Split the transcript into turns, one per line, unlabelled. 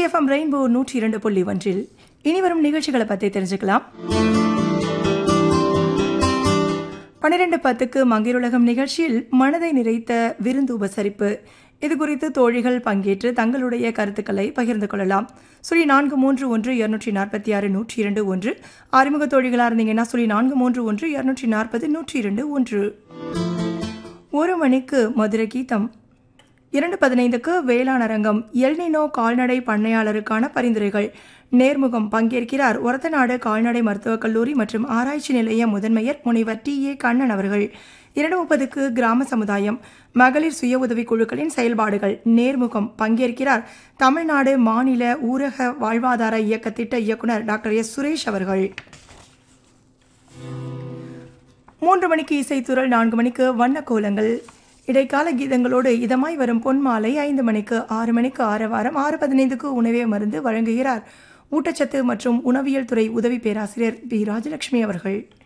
FM rainbow நூற்றி இரண்டு புள்ளி ஒன்றில் இனி வரும் நிகழ்ச்சிகளை பற்றி தெரிஞ்சுக்கலாம் பன்னிரெண்டு பத்துக்கு மங்கிருலகம் நிகழ்ச்சியில் மனதை நிறைத்த விருந்து உபசரிப்பு இது குறித்து தோழிகள் பங்கேற்று தங்களுடைய கருத்துக்களை பகிர்ந்து கொள்ளலாம் சுழி நான்கு மூன்று ஒன்று இருநூற்றி நாற்பத்தி ஆறு நூற்றி இரண்டு ஒன்று அறிமுக தோழிகளாக இருந்தீங்கன்னா சுழி நான்கு மூன்று ஒன்று இருநூற்றி நாற்பது நூற்றி இரண்டு ஒன்று ஒரு மணிக்கு மதுரை கீதம் இரண்டு பதினைந்துக்கு வேளாண் அரங்கம் எல்னினோ கால்நடை பண்ணையாளருக்கான பரிந்துரைகள் நேர்முகம் பங்கேற்கிறார் ஒரத்தநாடு கால்நடை மருத்துவக் கல்லூரி மற்றும் ஆராய்ச்சி நிலைய முதன்மையர் முனைவர் டி ஏ கண்ணன் அவர்கள் இரண்டு முப்பதுக்கு கிராம சமுதாயம் மகளிர் சுய உதவிக் குழுக்களின் செயல்பாடுகள் நேர்முகம் பங்கேற்கிறார் தமிழ்நாடு மாநில ஊரக வாழ்வாதார இயக்க திட்ட இயக்குனர் டாக்டர் எஸ் சுரேஷ் அவர்கள் மூன்று மணிக்கு இசைத்துறல் நான்கு மணிக்கு வண்ண கோலங்கள் இடைக்கால கீதங்களோடு இதமாய் வரும் பொன்மாலை ஐந்து மணிக்கு ஆறு மணிக்கு ஆறு வாரம் ஆறு பதினைந்துக்கு உணவே மருந்து வழங்குகிறார் ஊட்டச்சத்து மற்றும் உணவியல் துறை உதவி பேராசிரியர் பி ராஜலட்சுமி அவர்கள்